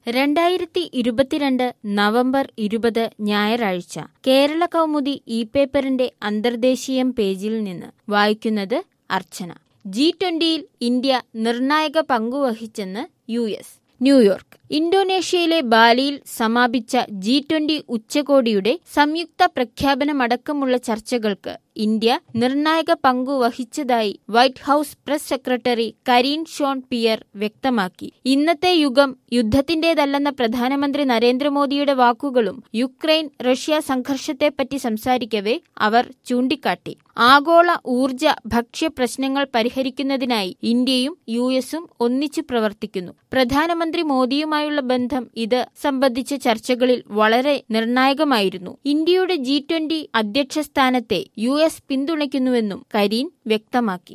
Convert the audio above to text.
രണ്ടായിരത്തി ഇരുപത്തിരണ്ട് നവംബർ ഇരുപത് ഞായറാഴ്ച കേരള കൗമുദി ഇ പേപ്പറിന്റെ അന്തർദേശീയം പേജിൽ നിന്ന് വായിക്കുന്നത് അർച്ചന ജി ട്വന്റിയിൽ ഇന്ത്യ നിർണായക പങ്കുവഹിച്ചെന്ന് യു എസ് ന്യൂയോർക്ക് ഇന്തോനേഷ്യയിലെ ബാലിയിൽ സമാപിച്ച ജി ട്വന്റി ഉച്ചകോടിയുടെ സംയുക്ത പ്രഖ്യാപനമടക്കമുള്ള ചർച്ചകൾക്ക് ഇന്ത്യ നിർണായക പങ്കു വഹിച്ചതായി White House press secretary Karine Jean Pierre വ്യക്തമാക്കി ഇന്നത്തെ യുഗം യുദ്ധത്തിന്റേതല്ലെന്ന പ്രധാനമന്ത്രി നരേന്ദ്രമോദിയുടെ വാക്കുകളും യുക്രൈൻ റഷ്യ സംഘർഷത്തെപ്പറ്റി സംസാരിക്കവേ അവർ ചൂണ്ടിക്കാട്ടി ആഗോള ഊർജ ഭക്ഷ്യ പ്രശ്നങ്ങൾ പരിഹരിക്കുന്നതിനായി ഇന്ത്യയും യു എസും ഒന്നിച്ചു പ്രവർത്തിക്കുന്നു പ്രധാനമന്ത്രി മോദിയുമായുള്ള ബന്ധം ഇത് സംബന്ധിച്ച ചർച്ചകളിൽ വളരെ നിർണായകമായിരുന്നു ഇന്ത്യയുടെ ജി ട്വന്റി അധ്യക്ഷ സ്ഥാനത്തെ യു എസ് പിന്തുണയ്ക്കുന്നുവെന്നും കരീൻ വ്യക്തമാക്കി